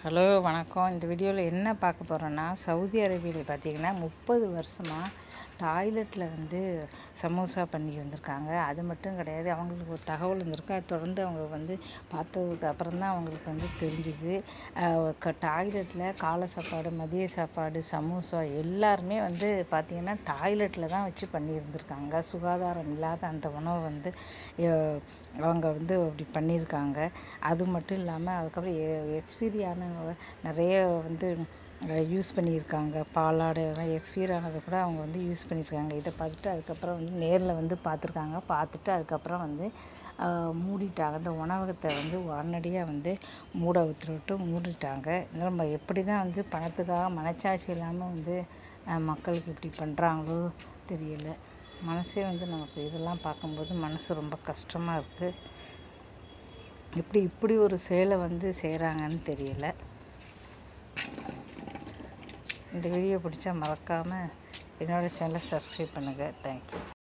hello வணக்கம் இந்த வீடியோவில் என்ன பார்க்க போகிறோன்னா சவுதி அரேபியாவில் பார்த்தீங்கன்னா முப்பது வருஷமாக டாய்லெட்டில் வந்து சமோசா பண்ணி இருந்திருக்காங்க அது மட்டும் கிடையாது அவங்களுக்கு ஒரு தகவல் இருந்திருக்கு அதை தொடர்ந்து அவங்க வந்து பார்த்ததுக்கு அப்புறம் தான் அவங்களுக்கு வந்து தெரிஞ்சுது டாய்லெட்டில் காலை சாப்பாடு மதிய சாப்பாடு சமோசா எல்லாருமே வந்து பார்த்திங்கன்னா டாய்லெட்டில் தான் வச்சு பண்ணியிருந்திருக்காங்க சுகாதாரம் இல்லாத அந்த உணவை வந்து அஹ், அவங்க வந்து அப்படி பண்ணியிருக்காங்க அது மட்டும் இல்லாமல் அதுக்கப்புறம் எக்ஸ்பீரி ஆனவங்க நிறைய வந்து யூஸ் பண்ணியிருக்காங்க பாலாடை இதெல்லாம் எக்ஸ்பீர் ஆனதை கூட அவங்க வந்து யூஸ் பண்ணியிருக்காங்க இதை பார்த்துட்டு அதுக்கப்புறம் வந்து நேரில் வந்து பார்த்துருக்காங்க பார்த்துட்டு அதுக்கப்புறம் வந்து ஆஹ், மூடிட்டாங்க அந்த உணவகத்தை வந்து உடனடியாக வந்து மூட உத்தரவிட்டு மூடிட்டாங்க நம்ம எப்படி தான் வந்து பணத்துக்காக மனச்சாட்சி இல்லாமல் வந்து ஆஹ், மக்களுக்கு இப்படி பண்ணுறாங்களோ தெரியல மனசே வந்து நமக்கு இதெல்லாம் பார்க்கும்போது மனசு ரொம்ப கஷ்டமாக இருக்குது எப்படி இப்படி ஒரு செயலை வந்து செய்கிறாங்கன்னு தெரியல இந்த வீடியோ பிடிச்சா மறக்காமல் என்னோடய சேனலை சப்ஸ்கிரைப் பண்ணுங்கள் தேங்க்யூ